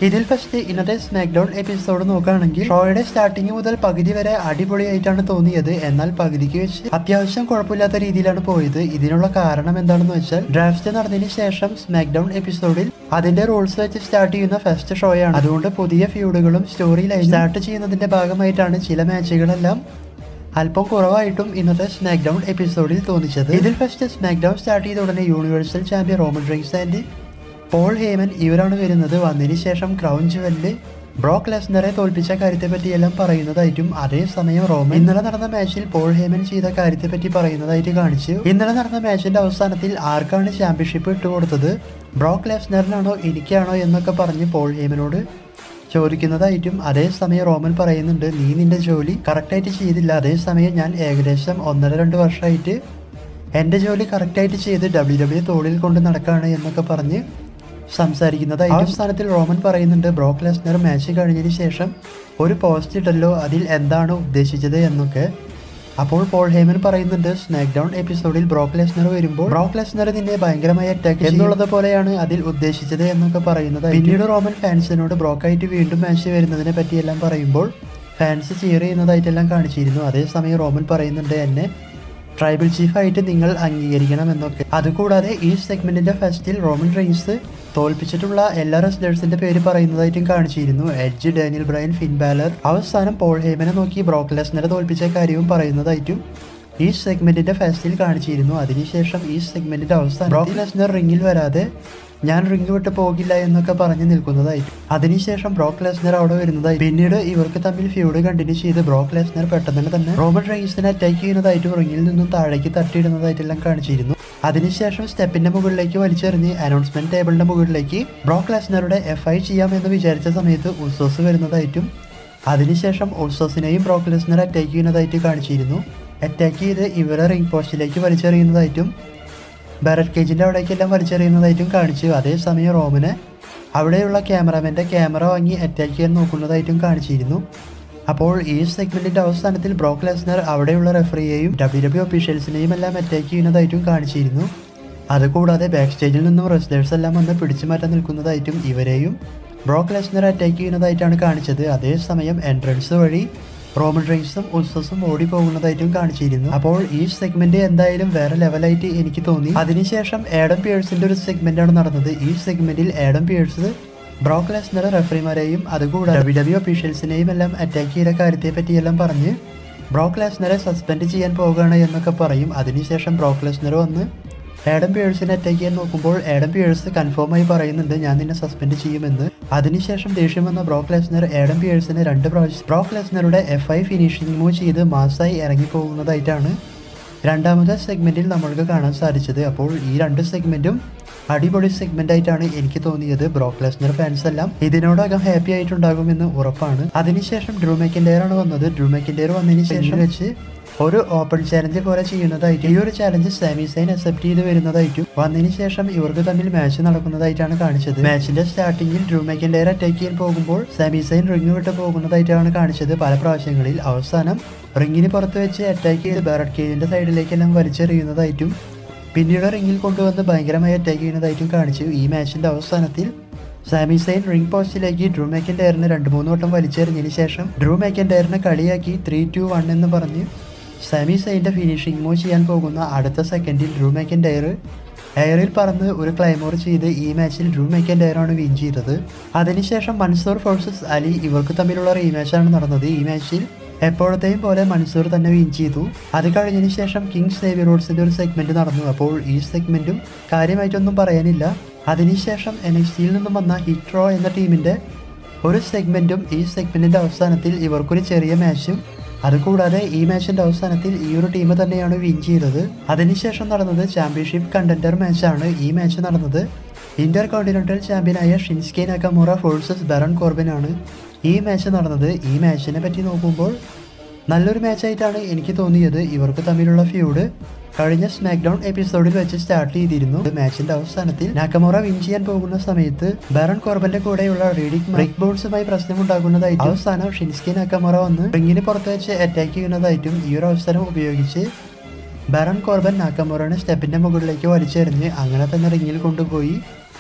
ഇതിൽ ഫസ്റ്റ് ഇന്നത്തെ smack down episode നോക്കുകയാണെങ്കിൽ ഷോയുടെ സ്റ്റാർട്ടിങ് മുതൽ പകുതി വരെ അടിപൊളിയായിട്ടാണ് തോന്നിയത് എന്നാൽ പകുതിക്ക് വെച്ച് അത്യാവശ്യം കുഴപ്പമില്ലാത്ത രീതിയിലാണ് പോയത് ഇതിനുള്ള കാരണം എന്താണെന്ന് വെച്ചാൽ ഡ്രാഫ്റ്റ് നടന്നതിന് ശേഷം സ്മാക്ക് ഡൗൺ എപ്പിസോഡിൽ അതിന്റെ റൂൾസ് വെച്ച് സ്റ്റാർട്ട് ചെയ്യുന്ന ഫസ്റ്റ് ഷോയാണ് അതുകൊണ്ട് പുതിയ ഫ്യൂഡുകളും സ്റ്റോറി ലൈൻ സ്റ്റാർട്ട് ചെയ്യുന്നതിന്റെ ഭാഗമായിട്ടാണ് ചില മാച്ചുകളെല്ലാം അല്പം കുറവായിട്ടും ഇന്നത്തെ സ്മാക്ക് ഡൗൺ എപ്പിസോഡിൽ തോന്നിച്ചത് ഇതിൽ ഫസ്റ്റ് സ്മാക്ക് ഡൗൺ സ്റ്റാർട്ട് ചെയ്ത ഉടനെ universal champion Roman Reigns and Paul Heyman ഇവരാണ് വരുന്നത് വന്നതിന് ശേഷം ക്രൗൺ ജുവലില് ബ്രോക്ക് ലെസ്നറെ തോൽപ്പിച്ച കാര്യത്തെപ്പറ്റിയെല്ലാം പറയുന്നതായിട്ടും അതേസമയം റോമൻ ഇന്നലെ നടന്ന മാച്ചിൽ പോൾ ഹേമൻ ചെയ്ത കാര്യത്തെപ്പറ്റി പറയുന്നതായിട്ട് കാണിച്ചു ഇന്നലെ നടന്ന മാച്ചിന്റെ അവസാനത്തിൽ ആർക്കാണ് ചാമ്പ്യൻഷിപ്പ് ഇട്ടുകൊടുത്തത് ബ്രോക്ക് ലെസ്നറിനാണോ എനിക്കാണോ എന്നൊക്കെ പറഞ്ഞ് പോൾ ഹേമനോട് ചോദിക്കുന്നതായിട്ടും അതേസമയം റോമൻ പറയുന്നുണ്ട് നീ നിന്റെ ജോലി കറക്റ്റായിട്ട് ചെയ്തില്ല അതേസമയം ഞാൻ ഏകദേശം ഒന്നര രണ്ട് വർഷമായിട്ട് എൻ്റെ ജോലി കറക്റ്റായിട്ട് ചെയ്ത് ഡബ്ല്യു ഡബ്ല്യു തോളിൽ കൊണ്ട് നടക്കുകയാണ് എന്നൊക്കെ പറഞ്ഞ് സംസാരിക്കുന്നതായി അവസാനത്തിൽ റോമൻ പറയുന്നുണ്ട് ബ്രോക്ക് ലെസ്നർ മാച്ച് കഴിഞ്ഞതിന് ശേഷം ഒരു പോസ്റ്റ് ഇട്ടല്ലോ അതിൽ എന്താണ് ഉദ്ദേശിച്ചത് എന്നൊക്കെ അപ്പോൾ പോൾ ഹേമൻ പറയുന്നുണ്ട് സ്നാക്ക് ഡൗൺ എപ്പിസോഡിൽ ബ്രോക്ക് ലെസ്നർ വരുമ്പോൾ ബ്രോക്ക് ലെസ്നർ നിന്നെ ഭയങ്കരമായി അറ്റാക്ക് എന്നുള്ളത് പോലെയാണ് അതിൽ ഉദ്ദേശിച്ചത് എന്നൊക്കെ പറയുന്നത് പിന്നീട് റോമൻ ഫാൻസിനോട് ബ്രോക്കായിട്ട് വീണ്ടും മാച്ച് വരുന്നതിനെ പറ്റിയെല്ലാം പറയുമ്പോൾ ഫാൻസ് ചിയർ ചെയ്യുന്നതായിട്ടെല്ലാം കാണിച്ചിരുന്നു അതേസമയം റോമൻ പറയുന്നുണ്ട് എന്നെ ട്രൈബൽ ചീഫായിട്ട് നിങ്ങൾ അംഗീകരിക്കണം എന്നൊക്കെ അതുകൂടാതെ ഈ സെഗ്മെന്റിന്റെ ഫസ്റ്റിൽ റോമൻ റെയിൻസ് തോൽപ്പിച്ചിട്ടുള്ള എല്ലാ റെസ്ലേഴ്സിന്റെ പേര് പറയുന്നതായിട്ടും കാണിച്ചിരുന്നു Edge Daniel Bryan Finn Balor അവസാനം പോൾ ഹേമനെ നോക്കി ബ്രോക്ക് ലെസ്നറെ തോൽപ്പിച്ച കാര്യവും പറയുന്നതായിട്ടും ഈ സെഗ്മെന്റിന്റെ ഫസ്റ്റിൽ കാണിച്ചിരുന്നു അതിനുശേഷം ഈ സെഗ്മെന്റിന്റെ അവസാനം ബ്രോക്ക് ലെസ്നർ റിംഗിൽ വരാതെ ഞാൻ റിംഗ് വിട്ട് പോകില്ല എന്നൊക്കെ പറഞ്ഞു നിൽക്കുന്നതായിട്ട് അതിനുശേഷം ബ്രോക്ക് ലെസ്നർ അവിടെ വരുന്നതായി പിന്നീട് ഇവർക്ക് തമ്മിൽ ഫ്യൂഡ് കണ്ടിന്യൂ ചെയ്ത് ബ്രോക്ക് ലെസ്നർ പെട്ടെന്ന് തന്നെ റോമൻ റൈൻസിനെ അറ്റാക്ക് ചെയ്യുന്നതായിട്ടും റിംഗിൽ നിന്നും താഴേക്ക് തട്ടിയിടുന്നതായിട്ടെല്ലാം കാണിച്ചിരുന്നു അതിനുശേഷം സ്റ്റെപ്പിന്റെ മുകളിലേക്ക് വലിച്ചെറിഞ്ഞ് അനൗൺസ്മെന്റ് ടേബിളിന്റെ മുകളിലേക്ക് ബ്രോക്ക് ലെസ്നറുടെ എഫ് ഐ ചെയ്യാമെന്ന് വിചാരിച്ച സമയത്ത് ഉത്സോസ് വരുന്നതായിട്ടും അതിനുശേഷം ഉത്സോസിനെയും ബ്രോക്ക് ലെസ്നർ അറ്റാക്ക് ചെയ്യുന്നതായിട്ട് കാണിച്ചിരുന്നു അറ്റാക്ക് ചെയ്ത് ഇവരെ റിംഗ് പോസ്റ്റിലേക്ക് വലിച്ചെറിയുന്നതായിട്ടും ബാരറ്റ് കേജിൻ്റെ അവിടേക്കെല്ലാം വലിച്ചെറിയുന്നതായിട്ടും കാണിച്ചു അതേസമയം റോമന് അവിടെയുള്ള ക്യാമറാമാൻ്റെ ക്യാമറ വാങ്ങി അറ്റാക്ക് ചെയ്യാൻ നോക്കുന്നതായിട്ടും കാണിച്ചിരുന്നു അപ്പോൾ ഈ സെഗ്മെന്റിന്റെ അവസാനത്തിൽ ബ്രോക്ക് ലെസ്നർ അവിടെയുള്ള റെഫറിയെയും ഡബ്ല്യു ഡബ്ല്യു ഒഫീഷ്യൽസിനെയും എല്ലാം അറ്റാക്ക് ചെയ്യുന്നതായിട്ടും കാണിച്ചിരുന്നു അതുകൂടാതെ ബാക്ക് സ്റ്റേജിൽ നിന്നും റെസ്ലേഴ്സ് എല്ലാം വന്ന് പിടിച്ചു മാറ്റാൻ നിൽക്കുന്നതായിട്ടും ഇവരെയും ബ്രോക്ക് ലെസ്നർ അറ്റാക്ക് ചെയ്യുന്നതായിട്ടാണ് കാണിച്ചത് അതേസമയം എൻട്രൻസ് വഴി റോമൻ റെയിൻസും ഉത്സസും ഓടി പോകുന്നതായിട്ടും കാണിച്ചിരുന്നു അപ്പോൾ ഈ സെഗ്മെന്റ് എന്തായാലും വേറെ ലെവലായിട്ട് എനിക്ക് തോന്നി അതിനുശേഷം ആഡം പിയേഴ്സിന്റെ ഒരു സെഗ്മെന്റ് ആണ് നടന്നത് ഈ സെഗ്മെന്റിൽ ആഡം പിയേഴ്സ് ബ്രോക്ക് ലെസ്നർ റെഫറിമാരെയും അതുകൂടാതെ ഡബ്ല്യു ഡബ്ല്യു ഒഫീഷ്യൽസിനെയും എല്ലാം അറ്റാക്ക് ചെയ്ത കാര്യത്തെ പറ്റിയെല്ലാം പറഞ്ഞ് ബ്രോക്ക് ലെസ്നറെ സസ്പെൻഡ് ചെയ്യാൻ പോകുകയാണ് എന്നൊക്കെ പറയും അതിനുശേഷം ബ്രോക്ക് ലെസ്നർ വന്ന് ആഡം പിയേഴ്സിനെ അറ്റാക്ക് ചെയ്യാൻ നോക്കുമ്പോൾ ആഡം പിയേഴ്സ് കൺഫേം ആയി പറയുന്നുണ്ട് ഞാൻ നിന്നെ സസ്പെൻഡ് ചെയ്യുമെന്ന് അതിനുശേഷം ദേഷ്യം വന്ന ബ്രോക്ക് ലെസ്നർ ആഡം പിയേഴ്സിനെ രണ്ട് പ്രാവശ്യം ബ്രോക്ക് ലെസ്നറുടെ എഫ് ഐ ഫിനിഷിംഗ് മൂവ് ചെയ്ത് മാസായി ഇറങ്ങി പോകുന്നതായിട്ടാണ് രണ്ടാമത്തെ സെഗ്മെന്റിൽ നമ്മൾക്ക് കാണാൻ സാധിച്ചത് അപ്പോൾ ഈ രണ്ട് സെഗ്മെന്റും അടിപൊളി സെഗ്മെന്റ് ആയിട്ടാണ് എനിക്ക് തോന്നിയത് ബ്രോക്ക് ലെസ്നർ ഫാൻസ് എല്ലാം ഇതിനോടകം ഹാപ്പി ആയിട്ടുണ്ടാകുമെന്ന് ഉറപ്പാണ് അതിനുശേഷം ഡ്രൂ മെക്കിൻഡെയർ ആണ് വന്നത് ഡ്രൂ മെക്കിൻഡെയർ വന്നതിന് ശേഷം വെച്ച് ഒരു ഓപ്പൺ ചാലഞ്ച് പോലെ ചെയ്യുന്നതായിട്ട് ഈ ഒരു ചാലഞ്ച് സാമി സൈൻ അക്സെപ്റ്റ് ചെയ്ത് വരുന്നതായിട്ടും വന്നതിന് ശേഷം ഇവർക്ക് തമ്മിൽ മാച്ച് നടക്കുന്നതായിട്ടാണ് കാണിച്ചത് മാച്ചിന്റെ സ്റ്റാർട്ടിങ്ങിൽ ഡ്രൂ മെക്കിൻഡെയർ അറ്റാക്ക് ചെയ്യാൻ പോകുമ്പോൾ സാമി സൈൻ റിംഗ് വിട്ട് പോകുന്നതായിട്ടാണ് കാണിച്ചത് പല പ്രാവശ്യങ്ങളിൽ അവസാനം റിങ്ങിന് പുറത്ത് വെച്ച് അറ്റാക്ക് ചെയ്ത് ബാരറ്റ് കേജിന്റെ സൈഡിലേക്കെല്ലാം വലിച്ചെറിയുന്നതായിട്ടും പിന്നീട് റിങ്ങിൽ കൊണ്ടുവന്ന് ഭയങ്കരമായി അറ്റാക്ക് ചെയ്യുന്നതായിട്ടും കാണിച്ചു ഈ മാച്ചിന്റെ അവസാനത്തിൽ സാമി സൈൻ റിംഗ് പോസ്റ്റിലേക്ക് ഡ്രൂ മെക്കൻഡയറിനെ രണ്ട് മൂന്ന് വട്ടം വലിച്ചെറിഞ്ഞതിന് ശേഷം ഡ്രൂ മെക്കൻഡയറിനെ കളിയാക്കി ത്രീ ടു വൺ എന്ന് പറഞ്ഞ് സാമി സൈൻ്റെ ഫിനിഷിംഗ് മൂവ് ചെയ്യാൻ പോകുന്ന അടുത്ത സെക്കൻഡിൽ ഡ്രൂ മെക്കൻഡയർ എയറിൽ പറന്ന് ഒരു ക്ലൈമോർ ചെയ്ത് ഈ മാച്ചിൽ ഡ്രൂ മെക്കൻഡയറാണ് വിൻ ചെയ്തത് അതിനുശേഷം മൻസൂർ ഫോഴ്സസ് അലി ഇവർക്ക് തമ്മിലുള്ള റീമാച്ചാണ് നടന്നത് ഈ മാച്ചിൽ എപ്പോഴത്തെയും പോലെ മൻസൂർ തന്നെ വിൻ ചെയ്തു അത് കഴിഞ്ഞതിന് ശേഷം കിങ്സ് സേവി റോഡ്സിന്റെ ഒരു സെഗ്മെന്റ് നടന്നു അപ്പോൾ ഈ സെഗ്മെന്റും കാര്യമായിട്ടൊന്നും പറയാനില്ല അതിനുശേഷം എൻ എക്സ് ടിയിൽ നിന്നും വന്ന ഹിറ്റ്രോ എന്ന ടീമിന്റെ ഒരു സെഗ്മെന്റും ഈ സെഗ്മെന്റിന്റെ അവസാനത്തിൽ ഇവർക്കൊരു ചെറിയ മാച്ചും അതുകൂടാതെ ഈ മാച്ചിന്റെ അവസാനത്തിൽ ഈ ഒരു ടീം തന്നെയാണ് വിൻ ചെയ്തത് അതിനുശേഷം നടന്നത് ചാമ്പ്യൻഷിപ്പ് കണ്ടന്റർ മാച്ചാണ് ഈ മാച്ച് നടന്നത് ഇന്റർ കോണ്ടിനെന്റൽ ചാമ്പ്യനായ ഷിൻസ്കെ നക്കമുറ ഫോഴ്സസ് ബറൺ കോർബിനാണ് ഈ മാച്ച് നടന്നത് ഈ മാച്ചിനെ പറ്റി നോക്കുമ്പോൾ നല്ലൊരു മാച്ചായിട്ടാണ് എനിക്ക് തോന്നിയത് ഇവർക്ക് തമ്മിലുള്ള ഫ്യൂഡ് കഴിഞ്ഞ സ്മാക്ക് ഡൗൺ എപ്പിസോഡിൽ വെച്ച് സ്റ്റാർട്ട് ചെയ്തിരുന്നു മാച്ചിന്റെ അവസാനത്തിൽ നാക്കമോറ വിൻ ചെയ്യാൻ പോകുന്ന സമയത്ത് ബാരൺ കോർബന്റെ കൂടെയുള്ള റീഡിക് ബ്രേക്ക് ബോൾസുമായി പ്രശ്നമുണ്ടാകുന്നതായിട്ടും അവസാനം ഷിൻസ്കി നാക്കമോറ വന്ന് റിങ്ങിന് പുറത്ത് വെച്ച് അറ്റാക്ക് ചെയ്യുന്നതായിട്ടും ഈ ഒരു അവസരം ഉപയോഗിച്ച് ബാരൺ കോർബൻ നാക്കമോറനെ സ്റ്റെപ്പിന്റെ മുകളിലേക്ക് വലിച്ചെറിഞ്ഞ് അങ്ങനെ തന്നെ റിങ്ങിൽ കൊണ്ടുപോയി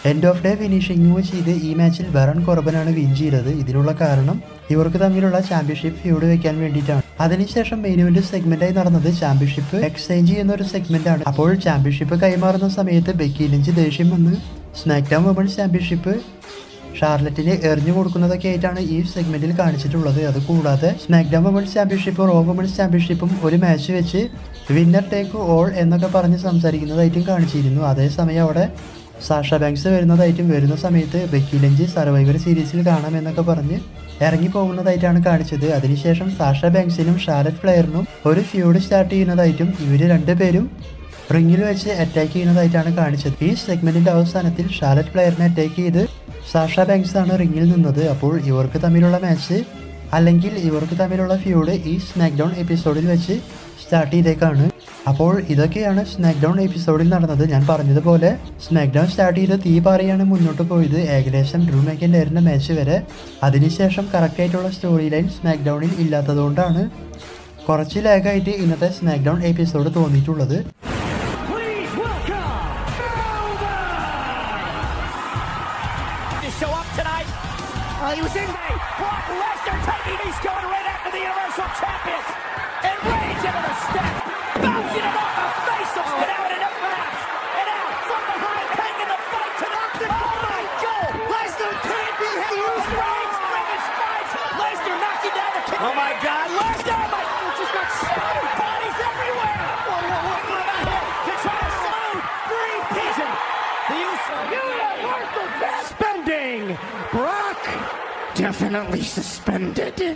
എൻഡ് ഓഫ് ഡേ ഫിനിഷിംഗ് ചെയ്ത് ഈ മാച്ചിൽ ബറൺ കോർബനാണ് വിൻ ചെയ്തത് ഇതിനുള്ള കാരണം ഇവർക്ക് തമ്മിലുള്ള ചാമ്പ്യൻഷിപ്പ് ഫ്യൂഡ് വെക്കാൻ വേണ്ടിയിട്ടാണ് അതിനുശേഷം മെയിൻ ഇവന്റ് സെഗ്മെന്റായി നടന്നത് ചാമ്പ്യൻഷിപ്പ് എക്സ്ചേഞ്ച് ചെയ്യുന്ന ഒരു സെഗ്മെന്റ് ആണ് അപ്പോൾ ചാമ്പ്യൻഷിപ്പ് കൈമാറുന്ന സമയത്ത് ബെക്കി ലിഞ്ച് ദേഷ്യം വന്ന് സ്നാക്ക് ഡൗൺ വുമൺസ് ചാമ്പ്യൻഷിപ്പ് ഷാർലറ്റിന് എറിഞ്ഞു കൊടുക്കുന്നതൊക്കെ ആയിട്ടാണ് ഈ സെഗ്മെന്റിൽ കാണിച്ചിട്ടുള്ളത് അത് കൂടാതെ സ്മാക്ഡൗൺ വുമൺസ് ചാമ്പ്യൻഷിപ്പും റോ വുമൺസ് ചാമ്പ്യൻഷിപ്പും ഒരു മാച്ച് വെച്ച് വിന്നർ ടേക്ക് ഓൾ എന്നൊക്കെ പറഞ്ഞ് സംസാരിക്കുന്നതായിട്ടും കാണിച്ചിരുന്നു അതേസമയം അവിടെ സാഷ ബാങ്ക്സ് വരുന്നതായിട്ടും വരുന്ന സമയത്ത് ബെക്കി ലഞ്ച് സർവൈവർ സീരീസിൽ കാണാം എന്നൊക്കെ പറഞ്ഞ് ഇറങ്ങി പോകുന്നതായിട്ടാണ് കാണിച്ചത് അതിനുശേഷം സാഷ ബാങ്ക്സിനും ഷാരറ്റ് പ്ലെയറിനും ഒരു ഫ്യൂഡ് സ്റ്റാർട്ട് ചെയ്യുന്നതായിട്ടും ഇവർ രണ്ടുപേരും റിങ്ങിൽ വെച്ച് അറ്റാക്ക് ചെയ്യുന്നതായിട്ടാണ് കാണിച്ചത് ഈ സെഗ്മെന്റിന്റെ അവസാനത്തിൽ ഷാലറ്റ് പ്ലെയറിനെ അറ്റാക്ക് ചെയ്ത് സാഷ ബാങ്ക്സ് ആണ് റിങ്ങിൽ നിന്നത് അപ്പോൾ ഇവർക്ക് തമ്മിലുള്ള മാച്ച് അല്ലെങ്കിൽ ഇവർക്ക് തമ്മിലുള്ള ഫ്യൂഡ് ഈ സ്നാക്ക് ഡൗൺ എപ്പിസോഡിൽ വെച്ച് സ്റ്റാർട്ട് ചെയ്തേക്കാണ് അപ്പോൾ ഇതൊക്കെയാണ് സ്നാക്ക് ഡൗൺ എപ്പിസോഡിൽ നടന്നത് ഞാൻ പറഞ്ഞതുപോലെ സ്നാക്ക് ഡൗൺ സ്റ്റാർട്ട് ചെയ്ത് തീ പാറിയാണ് മുന്നോട്ട് പോയത് ഏകദേശം ഡ്രൂ മാക്കിൻ്റെ മാച്ച് വരെ അതിനുശേഷം കറക്റ്റ് ആയിട്ടുള്ള സ്റ്റോറി ലൈൻ സ്നാക്ക് ഡൗണിൽ ഇല്ലാത്തതുകൊണ്ടാണ് കുറച്ച് ലാഗായിട്ട് ഇന്നത്തെ സ്നാക്ക് ഡൗൺ എപ്പിസോഡ് തോന്നിയിട്ടുള്ളത് Please welcome to show up tonight. Uh, he was in May. Brock Lesnar taking. He's going right after the Universal Champions. And Reigns into the step. Bouncing him off the face of oh. now in an mask. And out from behind, taking the fight to the Oh my God! Lesnar can't be used. Reigns bringing spikes. Lesnar knocking down the kick. Oh my God! Lesnar! Oh my! It's just got shattered bodies everywhere. Whoa, whoa, whoa! What about him? To try to slow three pieces. The Uso. Universal Suspending Brock. Definitely suspended.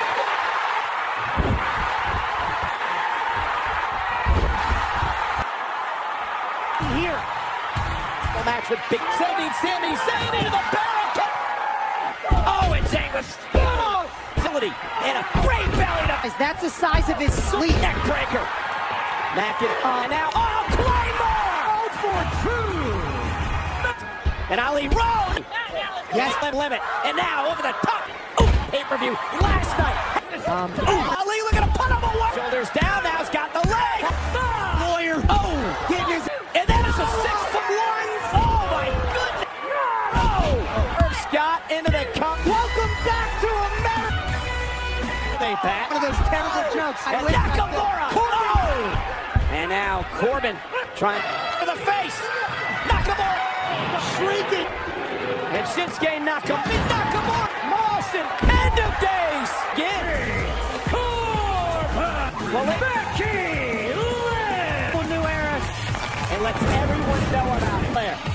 Here. The match with Big Sammy, Sammy, Zayn into the barricade. Oh, and Zayn was oh, facility and a great belly to That's the size of his sleep neck breaker. Mack it on now. Oh, Claymore! Out for two. And Ali Road. Yes, limit, limit. And now over the top. Ooh, pay-per-view last night. Um, Ooh, Ali looking to put him away. Shoulders down now. He's got the leg. Lawyer. Oh, getting his. And that is a six foot one. Oh my goodness. Oh, Irv Scott into the cup. Welcome back to America. They back. one of those terrible jokes. I And wish I Nakamura. Oh! And now Corbin trying to the face. Nakamura shrieking. And Shinsuke Nakamura. Nakamura. Mawson. End of days. Again. Corbin. Well, it- Becky Lynch. New era. And lets everyone know about it. There.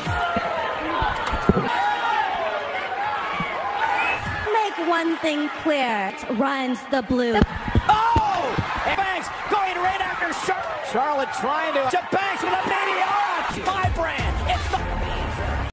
Make one thing clear. Runs the blue. Oh! And Banks going right after Char- Charlotte trying to. To Banks with a meteor. My brand.